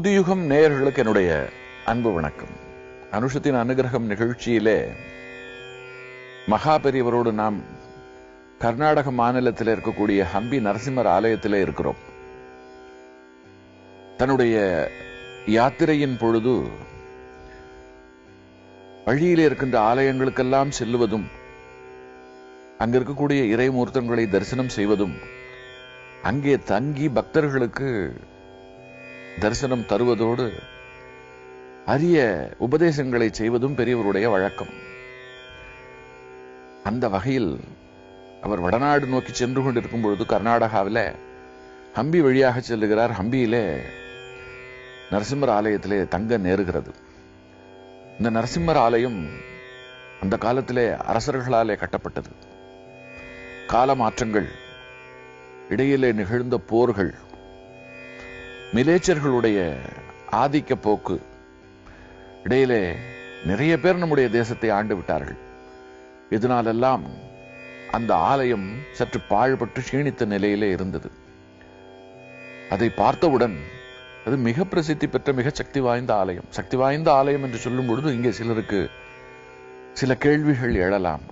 புதியுகம் நேயர்களுக்கு என்னுடைய அன்பு வணக்கம் அனுஷத்தின் அனுகிரகம் நிகழ்ச்சியிலே மகா பெரியவரோடு நாம் கர்நாடக மாநிலத்தில் இருக்கக்கூடிய ஹம்பி நரசிம்மர் ஆலயத்திலே இருக்கிறோம் தன்னுடைய யாத்திரையின் பொழுது வழியிலே இருக்கின்ற ஆலயங்களுக்கெல்லாம் செல்லுவதும் அங்க இருக்கக்கூடிய இறைமூர்த்தங்களை தரிசனம் செய்வதும் அங்கே தங்கி பக்தர்களுக்கு தரிசனம் தருவதோடு அரிய உபதேசங்களை செய்வதும் பெரியவருடைய வழக்கம் அந்த வகையில் அவர் வடநாடு நோக்கி சென்று கொண்டிருக்கும் பொழுது கர்நாடகாவில் ஹம்பி வழியாக செல்லுகிறார் ஹம்பியிலே நரசிம்மர் ஆலயத்திலே தங்க நேருகிறது இந்த நரசிம்மர் ஆலயம் அந்த காலத்திலே அரசர்களாலே கட்டப்பட்டது கால மாற்றங்கள் இடையிலே நிகழ்ந்த போர்கள் மிலேச்சர்களுடைய ஆதிக்க போக்கு இடையிலே நிறைய பேர் நம்முடைய தேசத்தை ஆண்டு விட்டார்கள் இதனாலெல்லாம் அந்த ஆலயம் சற்று பாழ்பட்டு க்ஷீணித்த நிலையிலே இருந்தது அதை பார்த்தவுடன் அது மிக பிரசித்தி பெற்ற மிக சக்தி வாய்ந்த ஆலயம் சக்தி வாய்ந்த ஆலயம் என்று சொல்லும் பொழுது இங்கே சிலருக்கு சில கேள்விகள் எழலாம்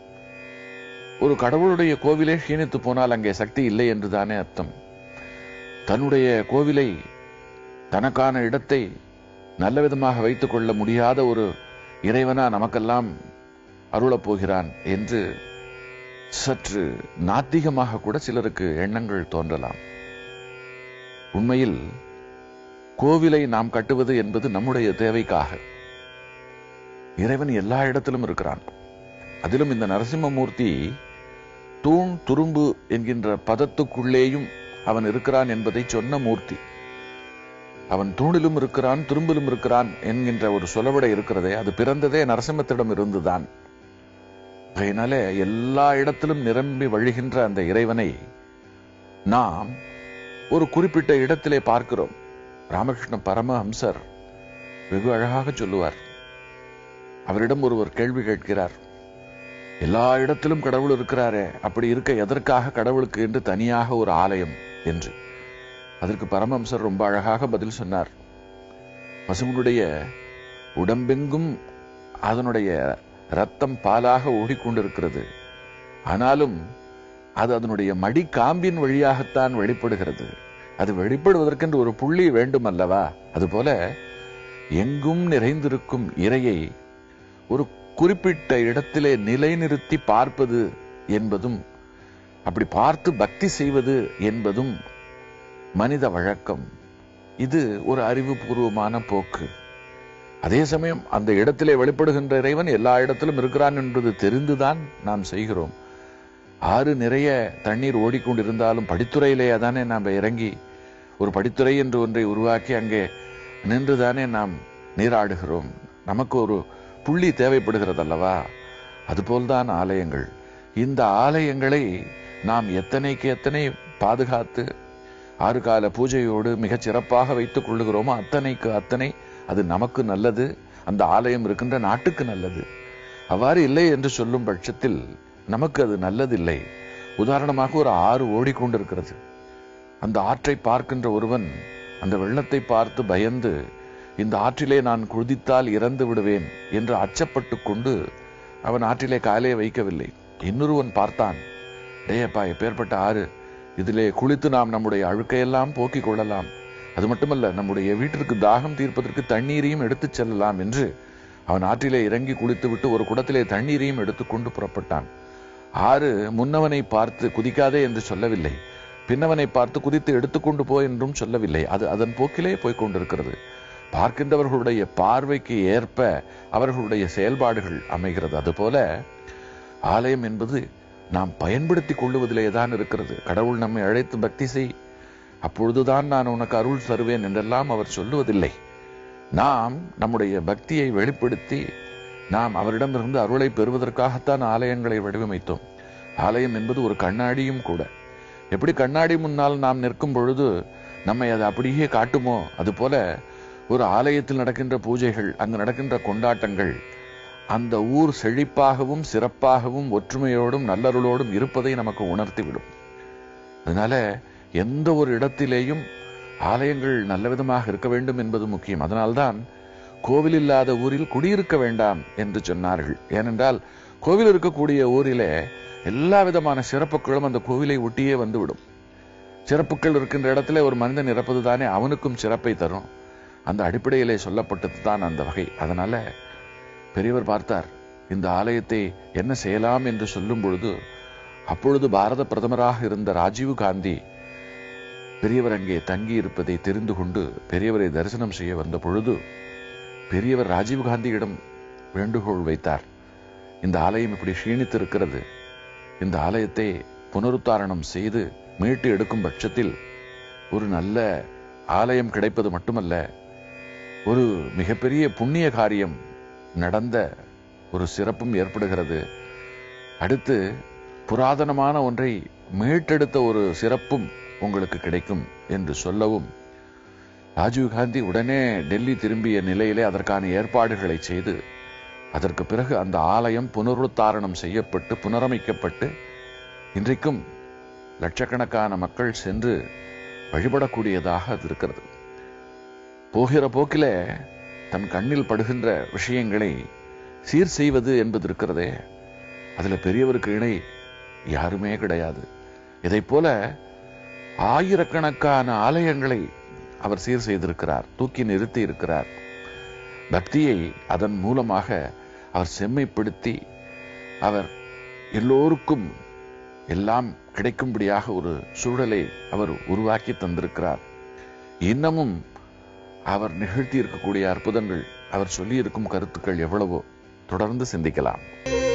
ஒரு கடவுளுடைய கோவிலே க்ஷீணித்து போனால் அங்கே சக்தி இல்லை என்றுதானே அர்த்தம் தன்னுடைய கோவிலை தனக்கான இடத்தை நல்ல விதமாக வைத்துக் கொள்ள முடியாத ஒரு இறைவனா நமக்கெல்லாம் அருளப் போகிறான் என்று சற்று நாத்திகமாக கூட சிலருக்கு எண்ணங்கள் தோன்றலாம் உண்மையில் கோவிலை நாம் கட்டுவது என்பது நம்முடைய தேவைக்காக இறைவன் எல்லா இடத்திலும் இருக்கிறான் அதிலும் இந்த நரசிம்மமூர்த்தி தூண் துரும்பு என்கின்ற பதத்துக்குள்ளேயும் அவன் இருக்கிறான் என்பதை சொன்ன மூர்த்தி அவன் தூணிலும் இருக்கிறான் துரும்பிலும் இருக்கிறான் என்கின்ற ஒரு சொலவிட இருக்கிறதே அது பிறந்ததே நரசிம்மத்திடம் இருந்துதான் அதனால எல்லா இடத்திலும் நிரம்பி வழிகின்ற அந்த இறைவனை நாம் ஒரு குறிப்பிட்ட இடத்திலே பார்க்கிறோம் ராமகிருஷ்ண பரமஹம்சர் வெகு அழகாக சொல்லுவார் அவரிடம் ஒருவர் கேள்வி கேட்கிறார் எல்லா இடத்திலும் கடவுள் இருக்கிறாரே அப்படி இருக்க எதற்காக கடவுளுக்கு என்று தனியாக ஒரு ஆலயம் என்று அதற்கு பரமஹம்சர் ரொம்ப அழகாக பதில் சொன்னார் பசுமனுடைய உடம்பெங்கும் அதனுடைய ரத்தம் பாலாக ஓடிக்கொண்டிருக்கிறது ஆனாலும் அது அதனுடைய மடி காம்பின் வழியாகத்தான் வெளிப்படுகிறது அது வெளிப்படுவதற்கென்று ஒரு புள்ளி வேண்டும் அல்லவா அதுபோல எங்கும் நிறைந்திருக்கும் இறையை ஒரு குறிப்பிட்ட இடத்திலே நிலைநிறுத்தி பார்ப்பது என்பதும் அப்படி பார்த்து பக்தி செய்வது என்பதும் மனித வழக்கம் இது ஒரு அறிவுபூர்வமான போக்கு அதே சமயம் அந்த இடத்திலே வெளிப்படுகின்ற இறைவன் எல்லா இடத்திலும் இருக்கிறான் என்பது தெரிந்துதான் நாம் செய்கிறோம் ஆறு நிறைய தண்ணீர் ஓடிக்கொண்டிருந்தாலும் படித்துறையிலே தானே நாம் இறங்கி ஒரு படித்துறை என்று ஒன்றை உருவாக்கி அங்கே நின்றுதானே நாம் நீராடுகிறோம் நமக்கு ஒரு புள்ளி தேவைப்படுகிறது அல்லவா அதுபோல்தான் ஆலயங்கள் இந்த ஆலயங்களை நாம் எத்தனைக்கு எத்தனை பாதுகாத்து ஆறு கால பூஜையோடு மிகச் சிறப்பாக வைத்துக் கொள்ளுகிறோமோ அத்தனைக்கு அத்தனை அது நமக்கு நல்லது அந்த ஆலயம் இருக்கின்ற நாட்டுக்கு நல்லது அவ்வாறு இல்லை என்று சொல்லும் பட்சத்தில் நமக்கு அது நல்லதில்லை உதாரணமாக ஒரு ஆறு ஓடிக்கொண்டிருக்கிறது அந்த ஆற்றை பார்க்கின்ற ஒருவன் அந்த வெள்ளத்தை பார்த்து பயந்து இந்த ஆற்றிலே நான் குதித்தால் இறந்து விடுவேன் என்று அச்சப்பட்டு கொண்டு அவன் ஆற்றிலே காலையை வைக்கவில்லை இன்னொருவன் பார்த்தான் டேயப்பா எப்பேற்பட்ட ஆறு இதிலே குளித்து நாம் நம்முடைய அழுக்கையெல்லாம் போக்கிக் கொள்ளலாம் அது மட்டுமல்ல நம்முடைய வீட்டிற்கு தாகம் தீர்ப்பதற்கு தண்ணீரையும் எடுத்துச் செல்லலாம் என்று அவன் ஆற்றிலே இறங்கி குளித்துவிட்டு ஒரு குடத்திலே தண்ணீரையும் எடுத்துக்கொண்டு புறப்பட்டான் ஆறு முன்னவனை பார்த்து குதிக்காதே என்று சொல்லவில்லை பின்னவனை பார்த்து குதித்து எடுத்துக்கொண்டு போ என்றும் சொல்லவில்லை அது அதன் போக்கிலே போய்க் கொண்டிருக்கிறது பார்க்கின்றவர்களுடைய பார்வைக்கு ஏற்ப அவர்களுடைய செயல்பாடுகள் அமைகிறது அதுபோல ஆலயம் என்பது நாம் பயன்படுத்திக் கொள்ளுவதிலே தான் இருக்கிறது கடவுள் நம்மை அழைத்து பக்தி செய் அப்பொழுதுதான் நான் உனக்கு அருள் தருவேன் என்றெல்லாம் அவர் சொல்லுவதில்லை நாம் நம்முடைய பக்தியை வெளிப்படுத்தி நாம் அவரிடமிருந்து அருளை பெறுவதற்காகத்தான் ஆலயங்களை வடிவமைத்தோம் ஆலயம் என்பது ஒரு கண்ணாடியும் கூட எப்படி கண்ணாடி முன்னால் நாம் நிற்கும் பொழுது நம்மை அது அப்படியே காட்டுமோ அதுபோல ஒரு ஆலயத்தில் நடக்கின்ற பூஜைகள் அங்கு நடக்கின்ற கொண்டாட்டங்கள் அந்த ஊர் செழிப்பாகவும் சிறப்பாகவும் ஒற்றுமையோடும் நல்லருளோடும் இருப்பதை நமக்கு உணர்த்திவிடும் அதனால எந்த ஒரு இடத்திலேயும் ஆலயங்கள் நல்ல விதமாக இருக்க வேண்டும் என்பது முக்கியம் அதனால்தான் கோவில் இல்லாத ஊரில் குடியிருக்க வேண்டாம் என்று சொன்னார்கள் ஏனென்றால் கோவில் இருக்கக்கூடிய ஊரிலே எல்லா விதமான சிறப்புகளும் அந்த கோவிலை ஒட்டியே வந்துவிடும் சிறப்புகள் இருக்கின்ற இடத்துல ஒரு மனிதன் இறப்பது தானே அவனுக்கும் சிறப்பை தரும் அந்த அடிப்படையிலே சொல்லப்பட்டது தான் அந்த வகை அதனால பெரியவர் பார்த்தார் இந்த ஆலயத்தை என்ன செய்யலாம் என்று சொல்லும் பொழுது அப்பொழுது பாரத பிரதமராக இருந்த ராஜீவ் காந்தி பெரியவர் அங்கே தங்கி இருப்பதை தெரிந்து கொண்டு பெரியவரை தரிசனம் செய்ய வந்த பொழுது பெரியவர் ராஜீவ் காந்தியிடம் வேண்டுகோள் வைத்தார் இந்த ஆலயம் இப்படி க்ஷீணித்து இருக்கிறது இந்த ஆலயத்தை புனருத்தாரணம் செய்து மீட்டு எடுக்கும் பட்சத்தில் ஒரு நல்ல ஆலயம் கிடைப்பது மட்டுமல்ல ஒரு மிகப்பெரிய புண்ணிய காரியம் நடந்த ஒரு சிறப்பும் ஏற்படுகிறது அடுத்து புராதனமான ஒன்றை மீட்டெடுத்த ஒரு சிறப்பும் உங்களுக்கு கிடைக்கும் என்று சொல்லவும் ராஜீவ்காந்தி உடனே டெல்லி திரும்பிய நிலையிலே அதற்கான ஏற்பாடுகளை செய்து அதற்கு பிறகு அந்த ஆலயம் புனருத்தாரணம் செய்யப்பட்டு புனரமைக்கப்பட்டு இன்றைக்கும் லட்சக்கணக்கான மக்கள் சென்று வழிபடக்கூடியதாக அது இருக்கிறது போகிற போக்கிலே தன் கண்ணில் படுகின்ற விஷயங்களை சீர் செய்வது என்பது இருக்கிறதே அதுல பெரியவருக்கு இணை யாருமே கிடையாது இதைப் போல ஆயிரக்கணக்கான ஆலயங்களை அவர் சீர் செய்திருக்கிறார் தூக்கி நிறுத்தி இருக்கிறார் பக்தியை அதன் மூலமாக அவர் செம்மைப்படுத்தி அவர் எல்லோருக்கும் எல்லாம் கிடைக்கும்படியாக ஒரு சூழலை அவர் உருவாக்கி தந்திருக்கிறார் இன்னமும் அவர் நிகழ்த்தி இருக்கக்கூடிய அற்புதங்கள் அவர் சொல்லி இருக்கும் கருத்துக்கள் எவ்வளவோ தொடர்ந்து சிந்திக்கலாம்